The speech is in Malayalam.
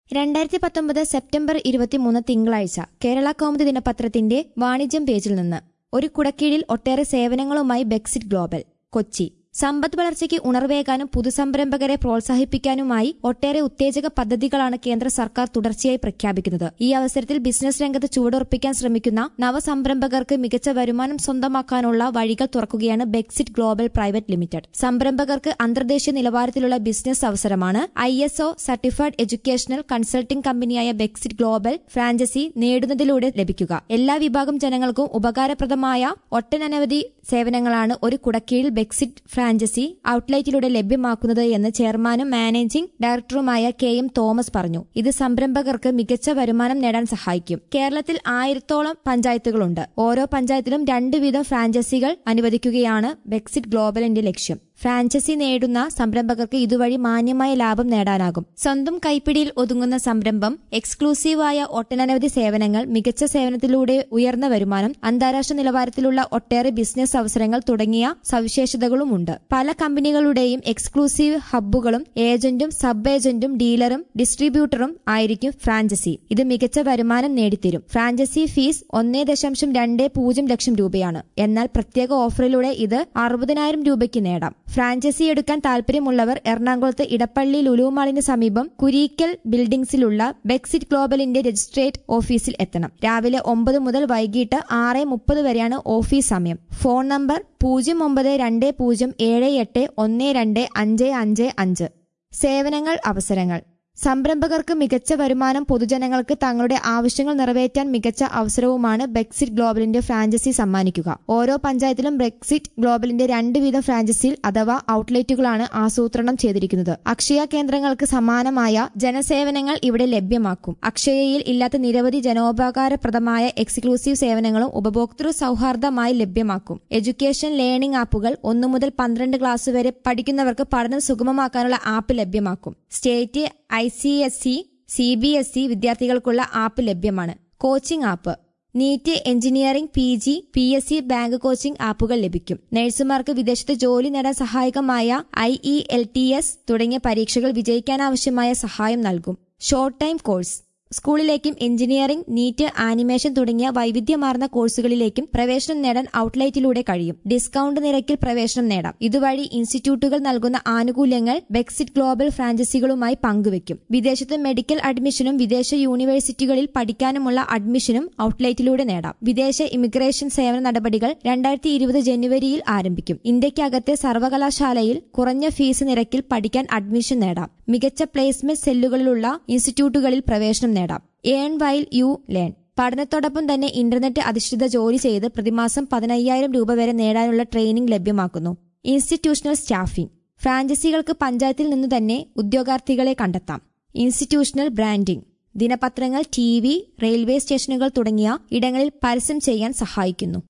രണ്ടായിരത്തി പത്തൊമ്പത് സെപ്റ്റംബർ ഇരുപത്തിമൂന്ന് തിങ്കളാഴ്ച കേരള കൗമുദി ദിനപത്രത്തിന്റെ വാണിജ്യം പേജിൽ നിന്ന് ഒരു കുടക്കീഴിൽ ഒട്ടേറെ സേവനങ്ങളുമായി ബെക്സിറ്റ് ഗ്ലോബൽ കൊച്ചി സമ്പദ് വളർച്ചയ്ക്ക് ഉണർവേകാനും പുതുസംരംഭകരെ പ്രോത്സാഹിപ്പിക്കാനുമായി ഒട്ടേറെ ഉത്തേജക പദ്ധതികളാണ് കേന്ദ്ര സർക്കാർ തുടർച്ചയായി പ്രഖ്യാപിക്കുന്നത് ഈ അവസരത്തിൽ ബിസിനസ് രംഗത്ത് ചുവടുറപ്പിക്കാൻ ശ്രമിക്കുന്ന നവസംരംഭകർക്ക് മികച്ച വരുമാനം സ്വന്തമാക്കാനുള്ള വഴികൾ തുറക്കുകയാണ് ബെക്സിറ്റ് ഗ്ലോബൽ പ്രൈവറ്റ് ലിമിറ്റഡ് സംരംഭകർക്ക് അന്തർദേശീയ നിലവാരത്തിലുള്ള ബിസിനസ് അവസരമാണ് I S O certified educational consulting കമ്പനിയായ ബെക്സിറ്റ് ഗ്ലോബൽ ഫ്രാഞ്ചൈസി നേടുന്നതിലൂടെ ലഭിക്കുക എല്ലാ വിഭാഗം ജനങ്ങൾക്കും ഉപകാരപ്രദമായ ഒട്ടനവധി സേവനങ്ങളാണ് ഒരു കുടക്കീഴിൽ ബെക്സിറ്റ് ഫ്രാഞ്ചൈസി ഔട്ട്ലെറ്റിലൂടെ ലഭ്യമാക്കുന്നത് എന്ന് ചെയർമാനും മാനേജിംഗ് ഡയറക്ടറുമായ കെ എം തോമസ് പറഞ്ഞു ഇത് സംരംഭകർക്ക് മികച്ച വരുമാനം നേടാൻ സഹായിക്കും കേരളത്തിൽ ആയിരത്തോളം പഞ്ചായത്തുകളുണ്ട് ഓരോ പഞ്ചായത്തിലും രണ്ട് വീതം ഫ്രാഞ്ചൈസികൾ അനുവദിക്കുകയാണ് ബെക്സിറ്റ് ഗ്ലോബലിന്റെ ലക്ഷ്യം ഫ്രാഞ്ചൈസി നേടുന്ന സംരംഭകർക്ക് ഇതുവഴി മാന്യമായ ലാഭം നേടാനാകും സ്വന്തം കൈപ്പിടിയിൽ ഒതുങ്ങുന്ന സംരംഭം എക്സ്ക്ലൂസീവായ ഒട്ടനവധി സേവനങ്ങൾ മികച്ച സേവനത്തിലൂടെ ഉയർന്ന വരുമാനം അന്താരാഷ്ട്ര നിലവാരത്തിലുള്ള ഒട്ടേറെ ബിസിനസ് അവസരങ്ങൾ തുടങ്ങിയ സവിശേഷതകളുമുണ്ട് പല കമ്പനികളുടെയും എക്സ്ക്ലൂസീവ് ഹബ്ബുകളും ഏജന്റും സബ് ഏജന്റും ഡീലറും ഡിസ്ട്രിബ്യൂട്ടറും ആയിരിക്കും ഫ്രാഞ്ചൈസി ഇത് മികച്ച വരുമാനം നേടിത്തരും ഫ്രാഞ്ചൈസി ഫീസ് ഒന്നേ ദശാംശം രണ്ട് പൂജ്യം ലക്ഷം രൂപയാണ് എന്നാൽ പ്രത്യേക ഓഫറിലൂടെ ഇത് അറുപതിനായിരം രൂപയ്ക്ക് നേടാം ഫ്രാഞ്ചൈസി എടുക്കാൻ താൽപര്യമുള്ളവർ എറണാകുളത്ത് ഇടപ്പള്ളി ലുലുമാളിന് സമീപം കുരീക്കൽ ബിൽഡിംഗ്സിലുള്ള ബെക്സിറ്റ് ഗ്ലോബലിന്റെ രജിസ്ട്രേറ്റ് ഓഫീസിൽ എത്തണം രാവിലെ ഒമ്പത് മുതൽ വൈകിട്ട് ആറ് മുപ്പത് വരെയാണ് ഓഫീസ് സമയം ഫോൺ നമ്പർ പൂജ്യം ഒമ്പത് രണ്ട് പൂജ്യം ഏഴ് എട്ട് ഒന്ന് രണ്ട് അഞ്ച് അഞ്ച് അഞ്ച് സേവനങ്ങൾ അവസരങ്ങൾ സംരംഭകർക്ക് മികച്ച വരുമാനം പൊതുജനങ്ങൾക്ക് തങ്ങളുടെ ആവശ്യങ്ങൾ നിറവേറ്റാൻ മികച്ച അവസരവുമാണ് ബെക്സിറ്റ് ഗ്ലോബലിന്റെ ഫ്രാഞ്ചൈസി സമ്മാനിക്കുക ഓരോ പഞ്ചായത്തിലും ബെക്സിറ്റ് ഗ്ലോബലിന്റെ രണ്ട് വീതം ഫ്രാഞ്ചൈസിയിൽ അഥവാ ഔട്ട്ലെറ്റുകളാണ് ആസൂത്രണം ചെയ്തിരിക്കുന്നത് അക്ഷയ കേന്ദ്രങ്ങൾക്ക് സമാനമായ ജനസേവനങ്ങൾ ഇവിടെ ലഭ്യമാക്കും അക്ഷയയിൽ ഇല്ലാത്ത നിരവധി ജനോപകാരപ്രദമായ എക്സ്ക്ലൂസീവ് സേവനങ്ങളും ഉപഭോക്തൃ സൗഹാർദ്ദമായി ലഭ്യമാക്കും എഡ്യൂക്കേഷൻ ലേണിംഗ് ആപ്പുകൾ ഒന്നു മുതൽ പന്ത്രണ്ട് ക്ലാസ് വരെ പഠിക്കുന്നവർക്ക് പഠനം സുഗമമാക്കാനുള്ള ആപ്പ് ലഭ്യമാക്കും state I C S C C B S E വിദ്യാർത്ഥികൾക്കുള്ള ആപ്പ് ലഭ്യമാണ് coaching app NEET engineering P G P S C bank coaching ആപ്പുകൾ ലഭിക്കും നഴ്സുമാർക്ക് വിദേശത്ത് ജോലി നേടാൻ സഹായകമായ I E L T S തുടങ്ങിയ പരീക്ഷകൾ വിജയിക്കാനാവശ്യമായ സഹായം നൽകും ഷോർട്ട് ടൈം കോഴ്സ് സ്കൂളിലേക്കും എഞ്ചിനീയറിംഗ് നീറ്റ് ആനിമേഷൻ തുടങ്ങിയ വൈവിധ്യമാർന്ന കോഴ്സുകളിലേക്കും പ്രവേശനം നേടാൻ ഔട്ട്ലെറ്റിലൂടെ കഴിയും ഡിസ്കൗണ്ട് നിരക്കിൽ പ്രവേശനം നേടാം ഇതുവഴി ഇൻസ്റ്റിറ്റ്യൂട്ടുകൾ നൽകുന്ന ആനുകൂല്യങ്ങൾ ബെക്സിറ്റ് ഗ്ലോബൽ ഫ്രാഞ്ചൈസികളുമായി പങ്കുവയ്ക്കും വിദേശത്ത് മെഡിക്കൽ അഡ്മിഷനും വിദേശ യൂണിവേഴ്സിറ്റികളിൽ പഠിക്കാനുമുള്ള അഡ്മിഷനും ഔട്ട്ലെറ്റിലൂടെ നേടാം വിദേശ ഇമിഗ്രേഷൻ സേവന നടപടികൾ രണ്ടായിരത്തി ഇരുപത് ജനുവരിയിൽ ആരംഭിക്കും ഇന്ത്യക്കകത്തെ സർവകലാശാലയിൽ കുറഞ്ഞ ഫീസ് നിരക്കിൽ പഠിക്കാൻ അഡ്മിഷൻ നേടാം മികച്ച പ്ലേസ്മെന്റ് സെല്ലുകളിലുള്ള ഇൻസ്റ്റിറ്റ്യൂട്ടുകളിൽ പ്രവേശനം നേടാം ഏൺ വൈൽ യു ലേൺ പഠനത്തോടൊപ്പം തന്നെ ഇന്റർനെറ്റ് അധിഷ്ഠിത ജോലി ചെയ്ത് പ്രതിമാസം പതിനയ്യായിരം രൂപ വരെ നേടാനുള്ള ട്രെയിനിംഗ് ലഭ്യമാക്കുന്നു ഇൻസ്റ്റിറ്റ്യൂഷണൽ സ്റ്റാഫിംഗ് ഫ്രാഞ്ചൈസികൾക്ക് പഞ്ചായത്തിൽ നിന്നു തന്നെ ഉദ്യോഗാർത്ഥികളെ കണ്ടെത്താം ഇൻസ്റ്റിറ്റ്യൂഷണൽ ബ്രാൻഡിംഗ് ദിനപത്രങ്ങൾ ടി വി റെയിൽവേ സ്റ്റേഷനുകൾ തുടങ്ങിയ ഇടങ്ങളിൽ പരസ്യം ചെയ്യാൻ സഹായിക്കുന്നു